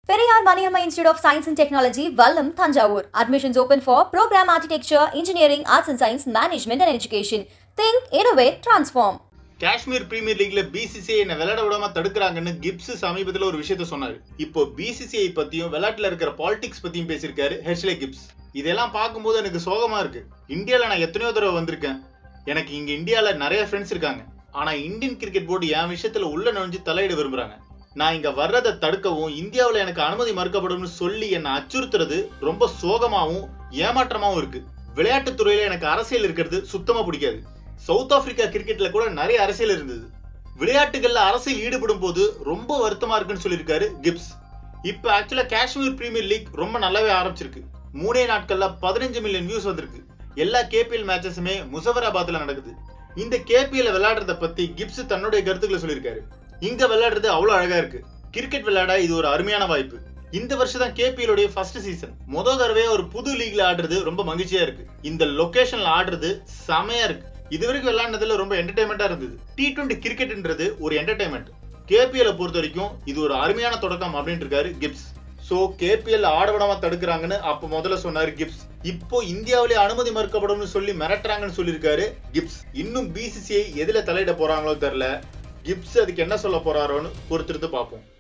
Periyar Maniamma Institute of Science and Technology, Vallam, Thanjavur. Admissions open for Program Architecture, Engineering, Arts and Science, Management and Education. Think, innovate, transform. Kashmir premier லீக்ல BCCI என்ன விளையாட விடாம தடுக்கிறாங்கன்னு Gibbs சமீபத்துல ஒரு விஷயத்த சொன்னாரு இப்போ பிசிசிஐ பத்தியும் விளையாட்டுல இருக்கிற பாலிடிக்ஸ் பத்தியும் பேசியிருக்காரு ஹெர்ஷ்லே கிப்ஸ் இதெல்லாம் பார்க்கும்போது எனக்கு சோகமா இருக்கு இந்தியால நான் எத்தனையோ தடவை வந்திருக்கேன் எனக்கு இங்க இந்தியால நிறைய ஃப்ரெண்ட்ஸ் இருக்காங்க ஆனா இந்தியன் கிரிக்கெட் போர்டு என் விஷயத்துல உள்ள நுழைஞ்சு தலையிட விரும்புறாங்க நான் இங்க வர்றதை தடுக்கவும் இந்தியாவுல எனக்கு அனுமதி மறுக்கப்படும்னு சொல்லி என்னை அச்சுறுத்துறது ரொம்ப சோகமாவும் ஏமாற்றமாவும் இருக்கு விளையாட்டுத் துறையில எனக்கு அரசியல் இருக்கிறது சுத்தமா பிடிக்காது சவுத் ஆப்பிரிக்கா கிரிக்கெட்ல கூட நிறைய அரசியல் இருந்தது விளையாட்டுகள்ல அரசியல் ஈடுபடும் போது ரொம்ப வருத்தமா இருக்குன்னு சொல்லியிருக்காரு கிப்ஸ் இப்ப ஆக்சுவலா காஷ்மீர் பிரீமியர் லீக் ரொம்ப நல்லாவே ஆரம்பிச்சிருக்கு மூணே நாட்கள்ல பதினஞ்சு மில்லியன் வியூஸ் வந்திருக்கு எல்லா கேபிஎல் மேட்சஸுமே முசஃபராபாத்ல நடக்குது இந்த கேபிஎல் விளையாடுறத பத்தி கிப்ஸ் தன்னுடைய கருத்துக்களை சொல்லியிருக்காரு இங்க விளையாடுறது அவ்வளவு அழகா இருக்கு கிரிக்கெட் விளையாட இது ஒரு அருமையான வாய்ப்பு இந்த வருஷம் தான் கேபிஎல் உடைய ஃபர்ஸ்ட் சீசன் முத தடவையா ஒரு புது லீக்ல ஆடுறது ரொம்ப மகிழ்ச்சியா இருக்கு இந்த லொகேஷன்ல ஆடுறது செமையா இருக்கு இது வரைக்கும் விளையாடுனதுல ரொம்ப என்டர்டைன்மெண்டா இருந்தது டி டுவெண்ட்டி கிரிக்கெட்ன்றது ஒரு என்டர்டைன்மெண்ட் கேபிஎல் பொறுத்த வரைக்கும் இது ஒரு அருமையான தொடக்கம் அப்படின்னு இருக்காரு கிப்ஸ் சோ கேபிஎல் ஆட விடாம தடுக்கிறாங்கன்னு அப்ப முதல்ல சொன்னாரு கிப்ஸ் இப்போ இந்தியாவிலே அனுமதி மறுக்கப்படும்னு சொல்லி மிரட்டுறாங்கன்னு சொல்லியிருக்காரு கிப்ஸ் இன்னும் பிசிசிஐ எதுல தலையிட போறாங்களோ தெரியல கிப்ஸ் அதுக்கு என்ன சொல்ல போறாரோன்னு பொறுத்திருந்து பார்ப்போம்